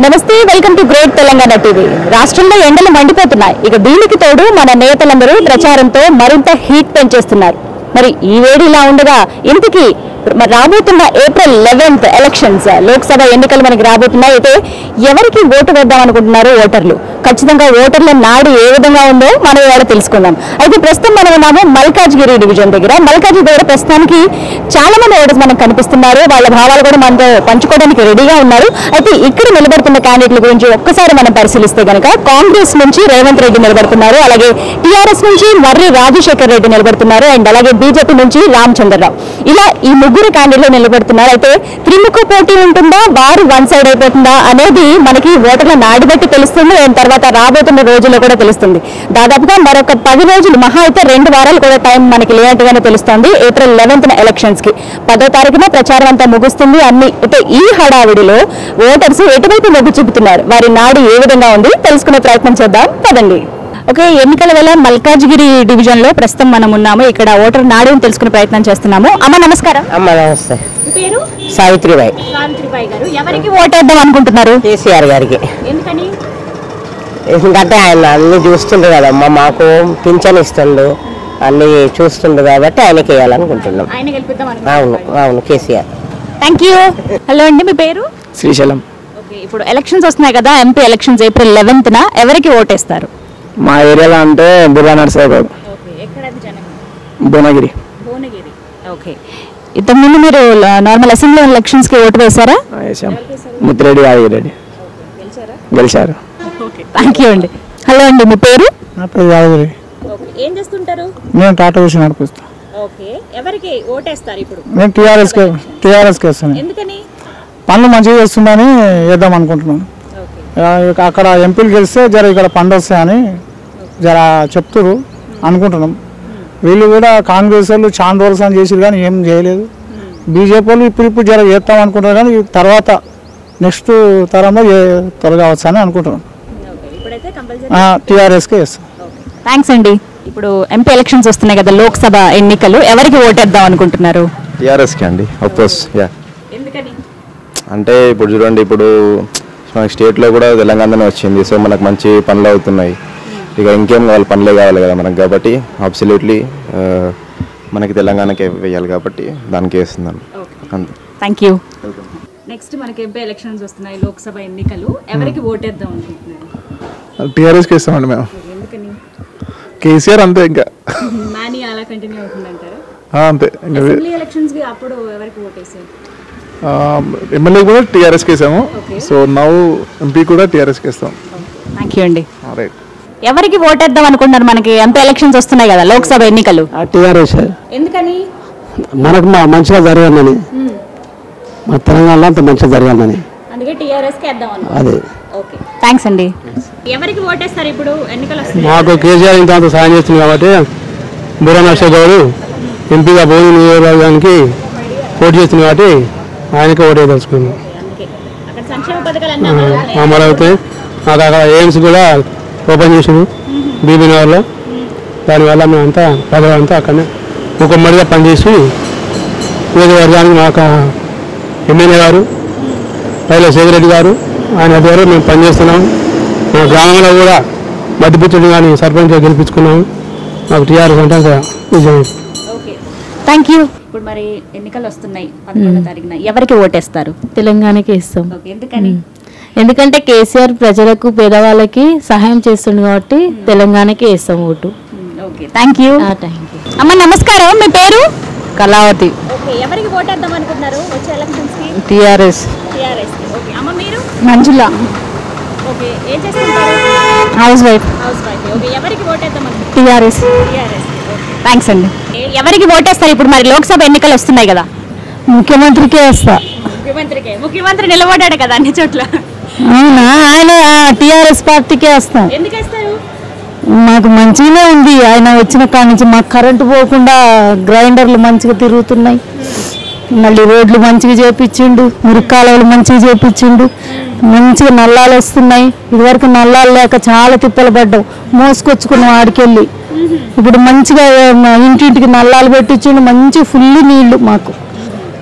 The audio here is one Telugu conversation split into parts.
నమస్తే welcome to great Telangana TV రాష్ట్రంలో ఎండలు మండిపోతున్నాయి ఇక దీనికి తోడు మన నేతలందరూ ప్రచారంతో మరింత హీట్ పెంచేస్తున్నారు మరి ఈ వేడి ఇలా ఉండగా ఇంతకీ మరి రాబోతున్న ఏప్రిల్ లెవెన్త్ ఎలక్షన్స్ లోక్సభ ఎన్నికలు మనకి రాబోతున్నాయి అయితే ఎవరికి ఓటు వేద్దాం అనుకుంటున్నారు ఓటర్లు ఖచ్చితంగా ఓటర్ల నాడు ఏ విధంగా ఉందో మనం ఇవాళ తెలుసుకుందాం అయితే ప్రస్తుతం మనం ఉన్నాము మల్కాజ్గిరి డివిజన్ దగ్గర మల్కాజ్గిరి దగ్గర ప్రస్తుతానికి చాలా మంది ఓటర్స్ మనకు కనిపిస్తున్నారు వాళ్ళ భావాలు కూడా మనతో పంచుకోవడానికి రెడీగా ఉన్నారు అయితే ఇక్కడ నిలబడుతున్న క్యాండిడేట్ల గురించి ఒక్కసారి మనం పరిశీలిస్తే కనుక కాంగ్రెస్ నుంచి రేవంత్ రెడ్డి నిలబడుతున్నారు అలాగే టీఆర్ఎస్ నుంచి మర్రి రాజశేఖర్ రెడ్డి నిలబడుతున్నారు అండ్ అలాగే బీజేపీ నుంచి రామచంద్రరావు ఇలా ఈ ముగ్గురు క్యాండిడేట్లు నిలబడుతున్నారు అయితే త్రిముఖ పోటీ ఉంటుందా వారు వన్ సైడ్ అయిపోతుందా అనేది మనకి ఓటర్ల నాడి బట్టి తెలుస్తుంది అండ్ తర్వాత రాబోతున్న రోజుల్లో కూడా తెలుస్తుంది దాదాపుగా మరొక పది రోజులు మహా అయితే రెండు వారాలు కూడా టైం మనకి లేనట్టుగానే తెలుస్తోంది ఏప్రిల్ లెవెన్త్ ఎలక్షన్స్ కి పదో తారీఖున ప్రచారం అంతా ముగుస్తుంది అన్ని అయితే ఈ హడావిడిలో ఓటర్స్ ఎటువైపు మొగ్గు చూపుతున్నారు వారి నాడు ఏ విధంగా ఉంది తెలుసుకునే ప్రయత్నం చేద్దాం పదండి ఓకే ఎన్నికల వేళ మల్కాజ్గిరి డివిజన్ లో ప్రస్తుతం మనం ఉన్నాము ఇక్కడ ఓటర్ నాడుని తెలుసుకునే ప్రయత్నం చేస్తున్నాము అమ్మ నమస్కారం అమ్మ నమస్తే పేరు సావిత్రిబాయి సావిత్రిబాయి గారు ఎవరికి ఓటేద్దాం అనుకుంటున్నారు కేసీఆర్ గారికి ఎందుకని ఎందుకంటే ఆయన అన్ని చూస్తుండు కదమ్మా మాకు పింఛన్ ఇస్తుండు అన్ని చూస్తుండు కాబట్టి ఆయనకి వేయాలనుకుంటున్నాం ఆయన గెలిపిద్దాం అవును అవును కేసీఆర్ థ్యాంక్ యూ హలో అండి మీ పేరు శ్రీశైలం ఓకే ఇప్పుడు ఎలక్షన్స్ వస్తున్నాయి కదా ఎంపీ ఎలక్షన్స్ ఏప్రిల్ లెవెన్త్ న ఎవరికి ఓటేస్తారు మా ఏరియాలో అంటే బుర్రా నర్సయ్య బాబు ఓకే ఎక్కడ జనం భువనగిరి భువనగిరి ఓకే ఇంతకుముందు మీరు నార్మల్ అసెంబ్లీ ఎలక్షన్స్ కి ఓటు వేశారా వేసాం ముత్తిరెడ్డి యాదగిరెడ్డి గెలిచారు థ్యాంక్ యూ అండి హలో అండి మీ పేరు నా పేరు యాదగిరి ఓకే ఏం చేస్తుంటారు నేను టాటా వేసి నడిపిస్తాను ఓకే ఎవరికి ఓటేస్తారు ఇప్పుడు నేను టీఆర్ఎస్కి టీఆర్ఎస్కి వేస్తాను ఎందుకని పనులు మంచిగా చేస్తుందని వేద్దాం అనుకుంటున్నాను ఓకే ఆ, ఇక అక్కడ ఎంపీలు గెలిస్తే జర ఇక్కడ పండు వస్తాయని జర చెప్తురు అనుకుంటున్నాం వీళ్ళు కూడా కాంగ్రెస్ వాళ్ళు చాలా రోజులు అని చేసిరు కానీ ఏం చేయలేదు బీజేపీ వాళ్ళు ఇప్పుడు ఇప్పుడు జర చేస్తాం అనుకుంటున్నారు కానీ తర్వాత నెక్స్ట్ తరంలో ఏ- త్వరగా వచ్చని అనుకుంటున్నాం ఓకే ఇప్పుడైతే కంపల్సరీ టీఆర్ఎస్కే వేస్తాం థ్యాంక్స్ అండి ఇప్పుడు ఎంపీ ఎలక్షన్స్ వస్తున్నాయి కదా లోక్సభ ఎన్నికలు ఎవరికి ఓటేద్దాం అనుకుంటున్నారు టీఆర్ఎస్కి అండి అఫ్కోర్స్ యా ఎందుకని అంటే ఇప్పుడు చూడండి ఇప్పుడు మనకి స్టేట్లో కూడా తెలంగాణనే వచ్చింది సో మనకు మంచి పనులు అవుతున్నాయి ఇక ఇంకేం కావాలి పనులే కావాలి కదా మనకు కాబట్టి అబ్సల్యూట్లీ మనకి తెలంగాణకే వేయాలి కాబట్టి దానికి వేస్తున్నాను అంతే థ్యాంక్ యూ నెక్స్ట్ మనకి ఎంపీ ఎలక్షన్స్ వస్తున్నాయి లోక్సభ ఎన్నికలు ఎవరికి ఓటేద్దాం అనుకుంటున్నారు టీఆర్ఎస్కి ఇస్తామండి మేము ఎందుకని కేసీఆర్ అంతే ఇంకా మానీ అలా కంటిన్యూ అవుతుందంటారా ఆ, అంతే ఇంకా వే- అసెంబ్లీ ఎలక్షన్స్ కి అప్పుడు ఎవరికి ఓటేసారు ఆ, ఎమ్మెల్యే కూడా టీఆర్ఎస్కి వేసాము సో నవ్వు ఎంపీ కూడా టీఆర్ఎస్కి ఇస్తాం థ్యాంక్ యూ అండి రైట్ ఎవరికి ఓటేద్దాం అనుకుంటున్నారు మనకి ఎంపీ ఎలక్షన్స్ వస్తున్నాయి కదా లోక్సభ ఎన్నికలు టీఆర్ఎస్ ఎందుకని మనకు మా మంచిగా జరగాలని మా తెలంగాణలో అంత మంచిగా జరగాలని అందుకే టీఆర్ఎస్ కి వేద్దాం అనుకుంటున్నారు అదే ఓకే థ్యాంక్స్ అండి ఎవరికి ఓటేస్తారు ఇప్పుడు ఎన్నికలు వస్తున్నాయి మాకు కేసీఆర్ ఇంత అంత సాయం చేస్తుంది కాబట్టి బుర్ర నర్సయ్య గారు ఎంపీగా భోజన నియోజకవర్గానికి పోటీ చేస్తుంది కాబట్టి ఆయనకే ఓటే తెలుసుకున్నాం అందుకే అక్కడ సంక్షేమ పథకాలు అన్నీ అమలు అవుతున్నాయి. అమలవుతే మాకు అక్కడ ఎయిమ్స్ కూడా ఓపెన్ చేసింది బీబీ నగర్లో దానివల్ల మేమంతా ప్రజలంతా అక్కడనే ముఖమ్మడిగా పనిచేసి నియోజకవర్గానికి మాకు ఎమ్మెల్యే గారు పైల సేవిరెడ్డి గారు ఆయన ద్వారా మేము పనిచేస్తున్నాము మా గ్రామంలో కూడా మధ్యపుచ్చుడు కానీ సర్పంచ్ గెలిపించుకున్నాము మాకు టీఆర్ఎస్ అంటే అంత విజయం ఓకే థ్యాంక్ యూ ఇప్పుడు మరి ఎన్నికలు వస్తున్నాయి పదకొండో తారీఖున ఎవరికి ఓటేస్తారు తెలంగాణకి ఇస్తాం ఓకే ఎందుకని ఎందుకంటే కేసీఆర్ ప్రజలకు పేదవాళ్ళకి సహాయం చేస్తుండు కాబట్టి తెలంగాణకి వేస్తాం vote okay thank you thank you అమ్మ నమస్కారం మీ పేరు కళావతి ఓకే ఎవరికి ఓటేద్దాం అనుకుంటున్నారు వచ్చే ఎలక్షన్స్ కి టీఆర్ఎస్ టీఆర్ఎస్ ఓకే అమ్మ మీరు మంజుల ఓకే ఏం చేస్తుంటారు house wife house wife okay ఎవరికి ఓటేద్దాం అనుకుంటున్నారు టీఆర్ఎస్ టీఆర్ఎస్ థ్యాంక్స్ అండి ఎవరికి ఓటేస్తారు ఇప్పుడు మరి లోక్సభ ఎన్నికలు వస్తున్నాయి కదా ముఖ్యమంత్రికే వేస్తా ముఖ్యమంత్రికి ముఖ్యమంత్రి నిలబడ్డాడు కదా అన్ని చోట్ల అవునా ఆయన టీఆర్ఎస్ పార్టీకే వేస్తాం ఎందుకు వేస్తారు మాకు మంచిగానే ఉంది ఆయన వచ్చిన కాడ నుంచి మాకు కరెంటు పోకుండా గ్రైండర్లు మంచిగా తిరుగుతున్నాయి మళ్ళీ రోడ్లు మంచిగా చేపించిండు మురికాలువలు మంచిగా చేపించిండు మంచిగా నల్లాలు వస్తున్నాయి ఇదివరకు నల్లాలు లేక చాలా తిప్పలు పడ్డాం మోసుకొచ్చుకున్నాం ఆడికెళ్ళి ఇప్పుడు మంచిగా ఆ, ఇంటింటికి నల్లాలు పెట్టించిండు మంచి ఫుల్ నీళ్లు మాకు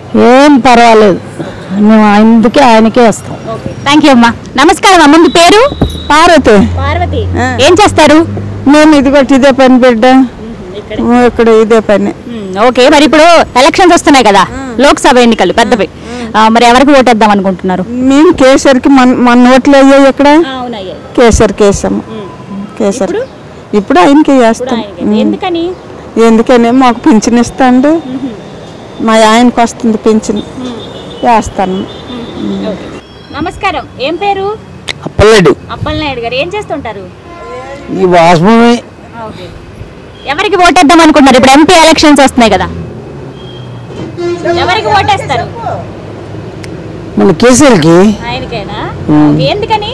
ఏం పర్వాలేదు మేము అందుకే ఆయనకే వస్తాం థ్యాంక్ యూ అమ్మా నమస్కారం అమ్మ మీ పేరు పార్వతి పార్వతి ఏం చేస్తారు మేము ఇది కొట్టి ఇదే పని బిడ్డ ఇక్కడ ఇదే పని ఓకే మరి ఇప్పుడు ఎలక్షన్స్ వస్తున్నాయి కదా లోక్సభ ఎన్నికలు పెద్దవి ఆ, మరి ఎవరికి ఓటేద్దాం అనుకుంటున్నారు మేము కేసరికి మన మన ఓట్లు అయ్యాయి ఇక్కడ కేసరికి వేసాము కేసరి ఇప్పుడు ఆయనకి వేస్తాం ఎందుకని ఎందుకని మాకు పింఛన్ ఇస్తాండు మా ఆయనకు వస్తుంది పింఛన్ వేస్తాను నమస్కారం ఏం పేరు అప్పలనాయుడు అప్పలనాయుడు గారు ఏం చేస్తుంటారు ఈ వాసభూమి ఎవరికి ఓటేద్దాం అనుకుంటున్నారు ఇప్పుడు ఎంపీ ఎలక్షన్స్ వస్తున్నాయి కదా ఎవరికి ఓటేస్తారు మన కేసీఆర్కి ఆయనకేనా ఎందుకని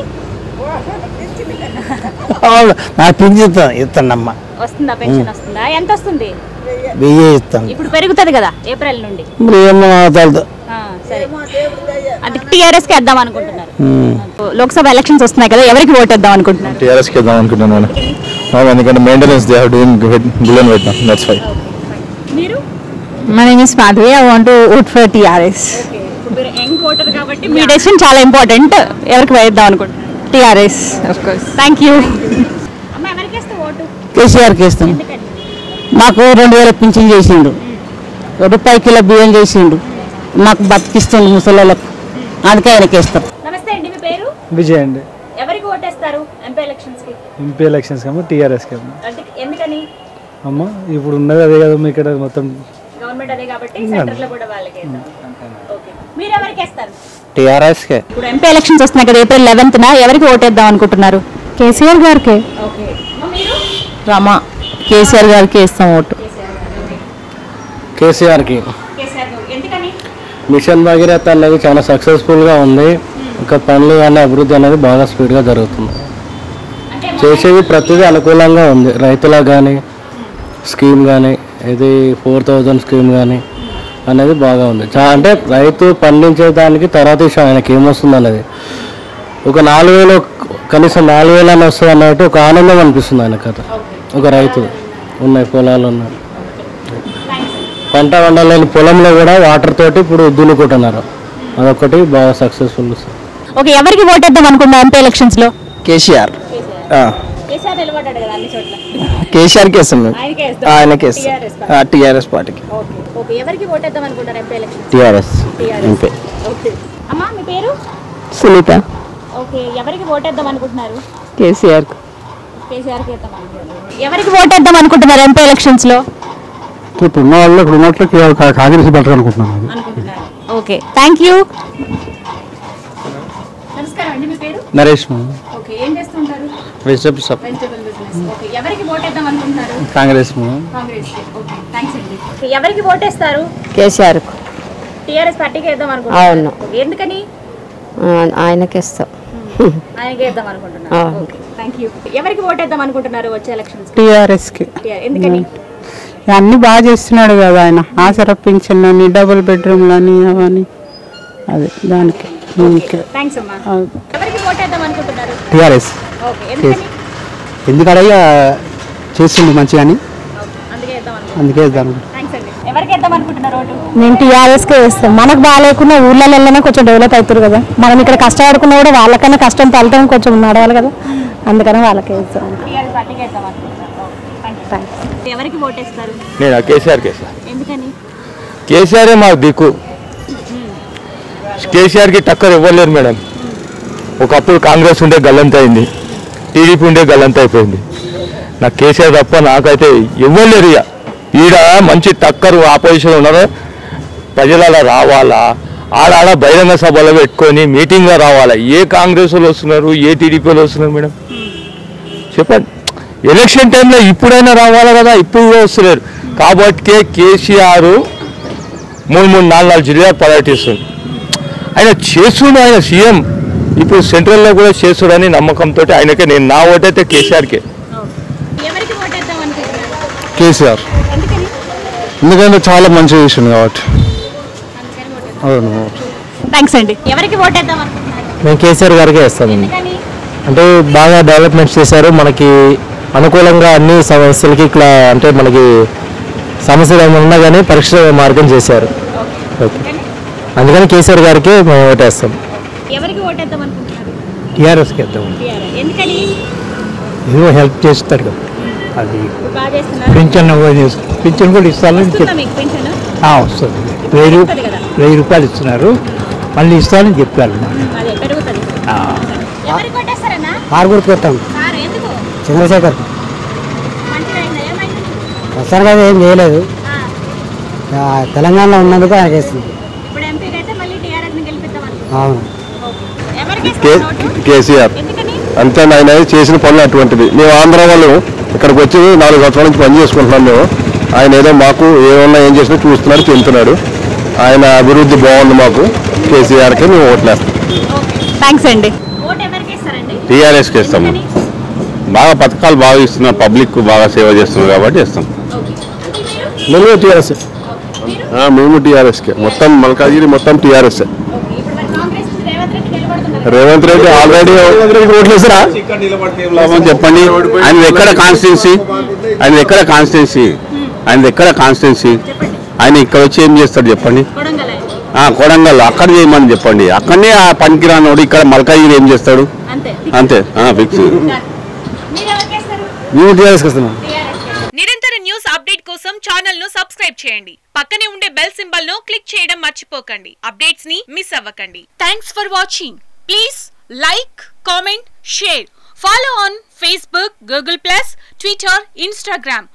నా పింఛన్ ఇస్తాను ఇస్తానమ్మా వస్తుందా పెన్షన్ వస్తుందా ఎంత వస్తుంది వెయ్యి ఇస్తాను ఇప్పుడు పెరుగుతుంది కదా ఏప్రిల్ నుండి మరి ఏమో తెలుదు ఆ, సరే అంటే టీఆర్ఎస్ కి వేద్దాం అనుకుంటున్నారు లోక్సభ ఎలక్షన్స్ వస్తున్నాయి కదా ఎవరికి ఓటేద్దాం అనుకుంటున్నారు టీఆర్ఎస్కి వేద్దాం అనుకుంటున్నాను అవును, ఎందుకంటే maintenance they have doing good పెట్టినా దట్స్ ఫైవ్ మీరు my name is Madhavi I want vote for TRS మీరు యంగ్ ఓటర్ కాబట్టి మీ డెసిషన్ చాలా ఇంపార్టెంట్ ఎవరికి వేద్దాం అనుకుంటున్నారు TRS of course thank you అమ్మ ఎవరికి వేస్తే ఓటు కేసీఆర్కి ఇస్తాను ఎందుకని మాకు రెండు వేల పింఛన్ చేసిండు రూపాయి కిలో బియ్యం చేసిండు మాకు బతికిస్తుండు ముసలోళ్ళకు అందుకే ఆయనకి ఇస్తాం నమస్తే అండి మీ పేరు విజయ్ అండి ఎవరికి ఓటేస్తారు ఎంపీ ఎలక్షన్స్ కి ఎంపీ ఎలక్షన్స్ కమ్మ టీఆర్ఎస్కి అమ్మ అంటే ఎందుకని అమ్మ ఇప్పుడు ఉన్నది అదే కదమ్మా ఇక్కడ మొత్తం గవర్నమెంట్ అదే కాబట్టి సెంటర్ లో కూడా వాళ్ళకి ఓకే మీరు ఎవరికి వేస్తారు టీఆర్ఎస్కే ఇప్పుడు ఎంపీ ఎలక్షన్స్ వస్తున్నాయి కదా ఏప్రిల్ లెవెన్త్ నా ఎవరికి ఓటేద్దాం అనుకుంటున్నారు కేసీఆర్ గారికి ఓకే మీరు రమా కేసీఆర్ గారికి ఇస్తాం ఓటు కేసీఆర్కి కేసీఆర్ ఎందుకని మిషన్ భగీరథ అనేది చాలా సక్సెస్ఫుల్గా ఉంది ఇంకా పనులు కానీ అభివృద్ధి అనేది బాగా స్పీడ్గా జరుగుతుంది అంటే చేసేది ప్రతిదీ అనుకూలంగా ఉంది రైతులకు కానీ స్కీమ్ కానీ ఇది ఫోర్ థౌజండ్ స్కీమ్ కానీ అనేది బాగా ఉంది చా అంటే రైతు పండించే దానికి తర్వాత విషయం ఆయనకి ఏమొస్తుంది అనేది ఒక నాలుగు వేలు కనీసం నాలుగు వేలు అని వస్తుంది అన్నట్టు ఒక ఆనందం అనిపిస్తుంది ఆయన కథ ఒక రైతు ఉన్నాయి పొలాలు ఉన్నాయి పంట వండలేని పొలంలో కూడా వాటర్ తోటి ఇప్పుడు దున్నుకుంటున్నారు అదొకటి బాగా సక్సెస్ఫుల్ ఓకే ఎవరికి ఓటేద్దాం అనుకున్నా ఎంపీ ఎలక్షన్స్ లో కేసీఆర్ కేసీఆర్ నిలబడ్డాడు కదా అన్ని చోట్ల కేసీఆర్కి ఇస్తాం మేము ఆయనకే వేస్తాం. ఆయనకి TRS ఇస్తాం టీఆర్ఎస్ పార్టీకి ఓకే ఓకే ఎవరికి ఓటేద్దాం అనుకుంటారు MP elections TRS MP okay అమ్మా మీ పేరు సునీత ఓకే ఎవరికి ఓటేద్దాం అనుకుంటున్నారు కేసీఆర్ కేసీఆర్ కి వేద్దాం అనుకుంటున్నారు ఎవరికి ఓటేద్దాం అనుకుంటున్నారు ఎంపీ ఎలక్షన్స్ లో ఇప్పుడు ఉన్న వాళ్ళు ఇప్పుడు ఉన్నట్లు కాంగ్రెస్ బెటర్ అనుకుంటున్నాను అనుకుంటున్నారు ఓకే థ్యాంక్ యూ నమస్కారం అండి మీ పేరు నరేష్ ఓకే ఏం చేస్తుంటారు vegetable shop vegetable business okay ఎవరికి ఓటేద్దాం అనుకుంటున్నారు కాంగ్రెస్ కాంగ్రెస్ ఓకే థ్యాంక్స్ అండి ఓకే, ఎవరికి ఓటేస్తారు కేసీఆర్ టీఆర్ఎస్ పార్టీకి వేద్దాం అనుకుంటున్నారు అవును. ఓకే, ఎందుకని ఆయనకి ఇస్తాం ఆయనకి వేద్దాం అనుకుంటున్నారు అవును. ఓకే థ్యాంక్ యూ ఎవరికి ఓటేద్దాం అనుకుంటున్నారు వచ్చే ఎలక్షన్స్ టీఆర్ఎస్కి ఎందుకని అన్ని బాగా చేస్తున్నాడు కదా ఆయన ఆసరా పింఛన్ అని డబుల్ బెడ్రూమ్లు అని అవని అది దానికి దీనికి థ్యాంక్స్ అమ్మా ఎవరికి ఓటేద్దాం అనుకుంటున్నారు టీఆర్ఎస్ ఓకే ఎందుకని ఎందుకంటే చేస్తుంది మంచిగా అని ఓకే, అందుకే వేద్దాం అనుకుంటున్నారు అందుకే ఇద్దాం థ్యాంక్స్ అండి ఎవరికి వేద్దాం అనుకుంటున్నారు ఓటు నేను టీఆర్ఎస్కే వేస్తాం మనకు బాగాలేకున్నా ఊళ్ళలోనే కొంచెం డెవలప్ అవుతారు కదా మనం ఇక్కడ కష్టపడుకున్నా కూడా వాళ్ళకన్నా కష్టం ఫలితం కొంచెం నడవాలి కదా అందుకని వాళ్ళకే వేస్తాం టీఆర్ఎస్ పార్టీకి వేద్దాం అనుకుంటున్నారు ఓకే, థాంక్స్. ఎవరికి ఓటేస్తారు నేను కేసీఆర్కి వేస్తా ఎందుకని కేసీఆరే మాకు దిక్కు కేసీఆర్కి టక్కర్ ఇవ్వలేరు మేడం ఒకప్పుడు కాంగ్రెస్ ఉండే గల్లంత అయింది టీడీపీ ఉండే గల్లంత అయిపోయింది నాకు కేసీఆర్ తప్ప నాకైతే ఇవ్వలేరు ఇక ఈడ మంచి టక్కరు ఆపోజిషన్ ఉన్నారు ప్రజలలో రావాలా ఆడాడ బహిరంగ సభలో పెట్టుకొని మీటింగ్లో రావాలా ఏ కాంగ్రెస్ వాళ్ళు వస్తున్నారు ఏ టీడీపీ వాళ్ళు వస్తున్నారు మేడం చెప్పండి ఎలక్షన్ టైంలో ఇప్పుడైనా రావాలి కదా ఇప్పుడు కూడా వస్తలేరు కాబట్టి కేసీఆర్ మూడు మూడు నాలుగు నాలుగు జిల్లాలు పర్యటిస్తుంది ఆయన చేస్తుండు ఆయన సీఎం ఇప్పుడు సెంట్రల్లో కూడా చేస్తుడని నమ్మకంతో ఆయనకే నేను నా ఓటైతే కేసీఆర్కే ఎవరికి ఓటేద్దాం అనుకుంటున్నారు కేసీఆర్ ఎందుకని ఎందుకంటే చాలా మంచిగా చేసిండు కాబట్టి అవును థ్యాంక్స్ అండి ఎవరికి ఓటేద్దాం అనుకుంటున్నారు మేము కేసీఆర్ గారికే ఇస్తాం ఎందుకని అంటే బాగా డెవలప్మెంట్స్ చేశారు మనకి అనుకూలంగా అన్ని సమస్యలకి ఇట్లా అంటే మనకి సమస్యలు ఏమైనా ఉన్నా కానీ పరిష్కార మార్గం చేశారు ఓకే ఎందుకని అందుకని కేసీఆర్ గారికి మేము ఓటేస్తాం ఎవరికి ఓటేద్దాం అనుకుంటున్నారు టీఆర్ఎస్కి ఇద్దాం ఎందుకని ఏదో హెల్ప్ చేస్తాడు కదా అది ఇప్పుడు బాగా చేస్తున్నారు పింఛన్ పింఛన్ కూడా ఇస్తానని వస్తుందా మీకు పెన్షన్ వస్తుంది వెయ్యి పెరుగుతుంది కదా వెయ్యి రూపాయలు ఇస్తున్నారు మళ్ళీ ఇస్తానని చెప్పారు అదే పెరుగుతుంది ఎవరికి ఓటేస్తారన్నా కారు గుర్తు పెట్టాం సార్ ఎందుకు చంద్రశేఖర్ మంచిగా అయిందా ఏమైంది ప్రస్తుతానికి అయితే ఏం చేయలేదు ఆ, తెలంగాణలో ఉన్నందుకు ఆయన చేస్తుంది ఇప్పుడు ఎంపీకి అయితే మళ్ళీ టీఆర్ఎస్ ని గెలిపిద్దాం అనుకుంటున్నారు. అవును ఎవరికి కే ఇస్తారు ఓటు? కేసీఆర్ ఎందుకని అంతే ఆయన చేసిన పనులు అటువంటిది మేము ఆంధ్ర వాళ్ళు ఇక్కడికి వచ్చి నాలుగు సంవత్సరాల నుంచి పని చేసుకుంటున్నాం మేము ఆయన ఏదో మాకు ఏమన్నా ఏం చేసినా చూస్తున్నాడు చెందుతున్నాడు ఆయన అభివృద్ధి బాగుంది మాకు కేసీఆర్కి మేము ఓట్లేస్తాం థ్యాంక్స్ అండి ఓటు ఎవరికి ఇస్తారండి టీఆర్ఎస్కి ఇస్తాము బాగా పథకాలు బాగా ఇస్తున్నారు పబ్లిక్ బాగా సేవ చేస్తున్నారు కాబట్టి ఇస్తాం మేము టీఆర్ఎస్ మేము టీఆర్ఎస్కే మొత్తం మల్కాజిగిరి మొత్తం టీఆర్ఎస్ ఇప్పుడు మరి కాంగ్రెస్ నుంచి రేవంత్ రెడ్డి నిలబడుతున్నారు రేవంత్ రెడ్డి ఆల్రెడీ ఓట్లేసారా లాభం చెప్పండి ఆయన ఎక్కడ కాన్స్టిట్యున్సీ ఆయన ఎక్కడ కాన్స్టిట్యున్సీ ఆయన ఎక్కడ కాన్స్టిట్యున్సీ ఆయన ఇక్కడ వచ్చి ఏం చేస్తాడు చెప్పండి కొడంగల్ ఆ, కొడంగల్ అక్కడ చేయమని చెప్పండి అక్కడనే ఆ పనికిరానోడు ఇక్కడ మల్కాజిగిరి ఏం చేస్తాడు అంతే అంతే ఫిక్స్ మీరు ఎవరికి ఇస్తారు మేము టీఆర్ఎస్కి వస్తున్నాం నిరంతర న్యూస్ అప్డేట్ కోసం ఛానల్ ను సబ్స్క్రైబ్ చేయండి పక్కనే ఉండే బెల్ సింబల్ ను క్లిక్ చేయడం మర్చిపోకండి అప్డేట్స్ ని మిస్ అవ్వకండి thanks for watching please like comment share follow on Facebook Google plus Twitter Instagram